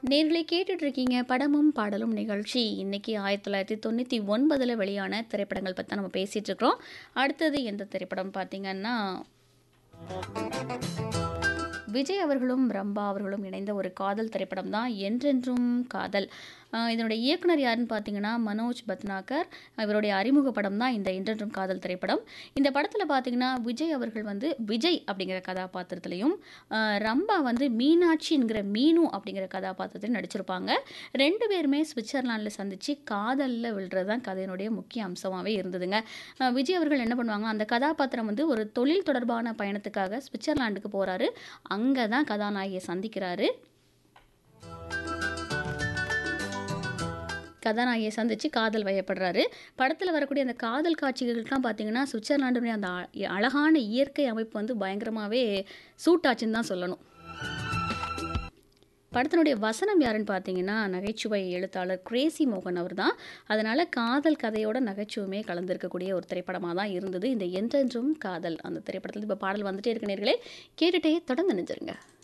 நேர்களை கேட்டுட்டு இருக்கீங்க படமும் பாடலும் நிகழ்ச்சி இன்னைக்கு ஆயிரத்தி தொள்ளாயிரத்தி தொண்ணூற்றி ஒன்பதில் வெளியான திரைப்படங்கள் பற்றி நம்ம பேசிகிட்டு இருக்கிறோம் அடுத்தது எந்த திரைப்படம் பார்த்தீங்கன்னா விஜய் அவர்களும் ரம்பா அவர்களும் இணைந்த ஒரு காதல் திரைப்படம் தான் என்றென்றும் காதல் ஆஹ் இதனுடைய இயக்குனர் யாருன்னு பார்த்தீங்கன்னா மனோஜ் பத்னாகர் இவருடைய அறிமுக படம் தான் இந்த என்றென்றும் காதல் திரைப்படம் இந்த படத்தில் பார்த்தீங்கன்னா விஜய் அவர்கள் வந்து விஜய் அப்படிங்கிற கதாபாத்திரத்திலையும் ஆஹ் ரம்பா வந்து மீனாட்சிங்கிற மீனு அப்படிங்கிற கதாபாத்திரத்திலையும் நடிச்சிருப்பாங்க ரெண்டு பேருமே சுவிட்சர்லாண்டில் சந்தித்து காதலில் விழுறது தான் கதையினுடைய முக்கிய அம்சமாகவே இருந்ததுங்க ஆஹ் விஜய் அவர்கள் என்ன பண்ணுவாங்க அந்த கதாபாத்திரம் வந்து ஒரு தொழில் தொடர்பான பயணத்துக்காக சுவிட்சர்லாண்டுக்கு போகிறாரு அங்கே தான் கதாநாயகியை சந்திக்கிறாரு கதாநாயகியை சந்தித்து காதல் வயப்படுறாரு படத்தில் வரக்கூடிய அந்த காதல் காட்சிகளுக்கெல்லாம் பார்த்தீங்கன்னா சுவிட்சர்லாண்டுடைய அந்த அ- அழகான இயற்கை அமைப்பு வந்து பயங்கரமாகவே சூட் ஆச்சுன்னு தான் சொல்லணும் படத்தினுடைய வசனம் யாருன்னு பார்த்தீங்கன்னா நகைச்சுவை எழுத்தாளர் கிரேசி மோகன் அவர் தான் அதனால் காதல் கதையோட நகைச்சுவையுமே கலந்திருக்கக்கூடிய ஒரு திரைப்படமாக தான் இருந்தது இந்த என்றென்றும் காதல் அந்த திரைப்படத்தில் இப்போ பாடல் வந்துட்டே இருக்க நேர்களே கேட்டுட்டே தொடர்ந்து நினைஞ்சிருங்க